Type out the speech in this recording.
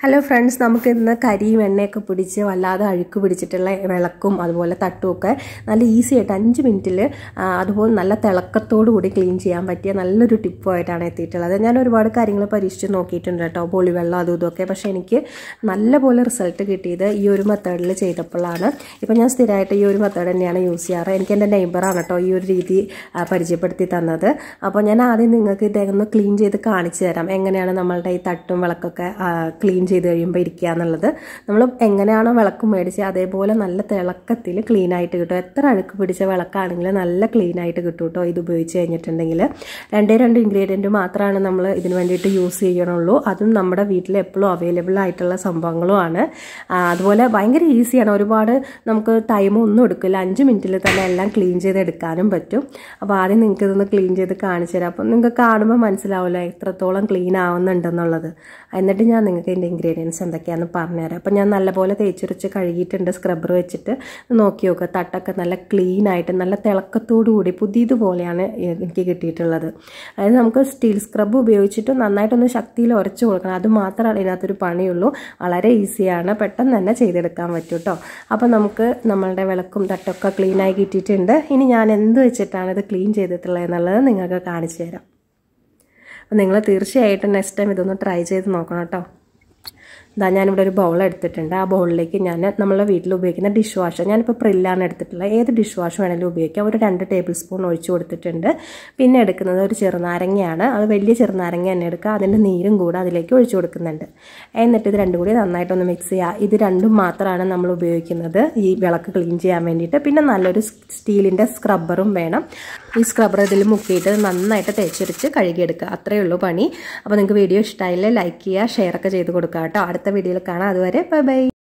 hello friends നമുക്ക് ഇന്ന് കരിയും എണ്ണയൊക്കെ പിടിച്ച് വല്ലാതെ അഴുക്ക് പിടിച്ചിട്ടുള്ള വിളക്കും അതുപോലെ തട്ടും ഒക്കെ നല്ല ഈസി ആയിട്ട് അഞ്ച് മിനിറ്റിൽ അതുപോലെ നല്ല തിളക്കത്തോടു കൂടി ക്ലീൻ ചെയ്യാൻ പറ്റിയ നല്ലൊരു ടിപ്പുമായിട്ടാണ് എത്തിയിട്ടുള്ളത് ഞാൻ ഒരുപാട് കാര്യങ്ങൾ പരീക്ഷിച്ച് നോക്കിയിട്ടുണ്ട് കേട്ടോ പൊളിവെള്ളം അതും ഇതൊക്കെ പക്ഷേ എനിക്ക് നല്ലപോലെ റിസൾട്ട് കിട്ടിയത് ഈ ഒരു മെത്തേഡിൽ ചെയ്തപ്പോഴാണ് ഇപ്പം ഞാൻ സ്ഥിരമായിട്ട് ഈ ഒരു മെത്തേഡ് തന്നെയാണ് യൂസ് ചെയ്യാറ് എനിക്ക് എൻ്റെ നെയ്ബറാണ് കേട്ടോ ഈ ഒരു രീതി പരിചയപ്പെടുത്തി തന്നത് അപ്പോൾ ഞാൻ ആദ്യം നിങ്ങൾക്ക് ഇതൊന്ന് ക്ലീൻ ചെയ്ത് കാണിച്ചു തരാം എങ്ങനെയാണ് നമ്മളുടെ ഈ തട്ടും വിളക്കൊക്കെ ക്ലീൻ ചെയ്ത് കഴിയുമ്പോൾ ഇരിക്കുക എന്നുള്ളത് നമ്മൾ എങ്ങനെയാണോ വിളക്ക് മേടിച്ച് അതേപോലെ നല്ല തിളക്കത്തിൽ ക്ലീൻ ആയിട്ട് കിട്ടും എത്ര അഴുക്ക് പിടിച്ച വിളക്കാണെങ്കിൽ നല്ല ക്ലീൻ ആയിട്ട് കിട്ടും കേട്ടോ ഇത് ഉപയോഗിച്ച് കഴിഞ്ഞിട്ടുണ്ടെങ്കിൽ രണ്ടേ രണ്ട് ഇൻഗ്രീഡിയൻറ്റ് മാത്രമാണ് നമ്മൾ ഇതിന് വേണ്ടിയിട്ട് യൂസ് ചെയ്യണുള്ളൂ അതും നമ്മുടെ വീട്ടിൽ എപ്പോഴും അവൈലബിൾ ആയിട്ടുള്ള സംഭവങ്ങളുമാണ് അതുപോലെ ഭയങ്കര ഈസിയാണ് ഒരുപാട് നമുക്ക് ടൈം ഒന്നും എടുക്കില്ല അഞ്ച് മിനിറ്റിൽ തന്നെ എല്ലാം ക്ലീൻ ചെയ്ത് എടുക്കാനും പറ്റും അപ്പോൾ ആദ്യം നിങ്ങൾക്ക് ഇതൊന്ന് ക്ലീൻ ചെയ്ത് കാണിച്ചു തരാം അപ്പം നിങ്ങൾക്ക് കാണുമ്പോൾ മനസ്സിലാവില്ല എത്രത്തോളം ക്ലീൻ ആവുന്നുണ്ടെന്നുള്ളത് എന്നിട്ട് ഞാൻ നിങ്ങൾക്ക് ഇതിൻ്റെ ഇൻഗ്രീഡിയൻസ് എന്തൊക്കെയാണെന്ന് പറഞ്ഞുതരാം അപ്പം ഞാൻ നല്ലപോലെ തേച്ചുരച്ച് കഴുകിയിട്ടുണ്ട് സ്ക്രബ്ബർ വെച്ചിട്ട് നോക്കി നോക്കുക തട്ടൊക്കെ നല്ല ക്ലീൻ ആയിട്ട് നല്ല തിളക്കത്തോടു കൂടി പുതിയതുപോലെയാണ് എനിക്ക് കിട്ടിയിട്ടുള്ളത് അതായത് നമുക്ക് സ്റ്റീൽ സ്ക്രബ് ഉപയോഗിച്ചിട്ട് നന്നായിട്ടൊന്ന് ശക്തിയിൽ ഉരച്ച് കൊടുക്കണം അത് മാത്രമാണ് ഇതിനകത്തൊരു പണിയുള്ളൂ വളരെ ഈസിയാണ് പെട്ടെന്ന് തന്നെ ചെയ്തെടുക്കാൻ പറ്റും കേട്ടോ അപ്പോൾ നമുക്ക് നമ്മളുടെ വിളക്കും തട്ടൊക്കെ ക്ലീനായി കിട്ടിയിട്ടുണ്ട് ഇനി ഞാൻ എന്ത് വെച്ചിട്ടാണ് ഇത് ക്ലീൻ ചെയ്തിട്ടുള്ളത് എന്നുള്ളത് നിങ്ങൾക്ക് കാണിച്ചു തരാം അപ്പോൾ നിങ്ങൾ തീർച്ചയായിട്ടും നെക്സ്റ്റ് ടൈം ഇതൊന്ന് ട്രൈ ചെയ്ത് നോക്കണം കേട്ടോ ഇതാ ഞാനിവിടെ ഒരു ബൗൾ എടുത്തിട്ടുണ്ട് ആ ബൗളിലേക്ക് ഞാൻ നമ്മളെ വീട്ടിൽ ഉപയോഗിക്കുന്ന ഡിഷ് വാഷർ ഞാനിപ്പോൾ പ്രില്ലാണ് എടുത്തിട്ടുള്ളത് ഏത് ഡിഷ് വാഷ് വേണമെങ്കിലും ഉപയോഗിക്കാം ഒരു രണ്ട് ടേബിൾ സ്പൂൺ ഒഴിച്ചു കൊടുത്തിട്ടുണ്ട് പിന്നെ എടുക്കുന്നത് ഒരു ചെറുനാരങ്ങയാണ് അത് വലിയ ചെറുനാരങ്ങ തന്നെ എടുക്കുക അതിൻ്റെ നീരും കൂടെ അതിലേക്ക് ഒഴിച്ചു കൊടുക്കുന്നുണ്ട് എന്നിട്ട് ഇത് രണ്ടും കൂടി നന്നായിട്ടൊന്ന് മിക്സ് ചെയ്യുക ഇത് രണ്ടും മാത്രമാണ് നമ്മൾ ഉപയോഗിക്കുന്നത് ഈ വിളക്ക് ക്ലീൻ ചെയ്യാൻ വേണ്ടിയിട്ട് പിന്നെ നല്ലൊരു സ്റ്റീലിൻ്റെ സ്ക്രബ്ബറും വേണം ഈ സ്ക്രബ്ബർ ഇതിൽ മുക്കിയിട്ട് നന്നായിട്ട് തേച്ചൊരിച്ച് കഴുകിയെടുക്കുക അത്രയേ ഉള്ളൂ പണി അപ്പോൾ നിങ്ങൾക്ക് വീഡിയോ ഇഷ്ടമായില്ലേ ലൈക്ക് ചെയ്യുക ഷെയർ ഒക്കെ ചെയ്ത് കൊടുക്കുക കേട്ടോ അടുത്ത വീഡിയോയിൽ കാണാം അതുവരെ ബൈ ബൈ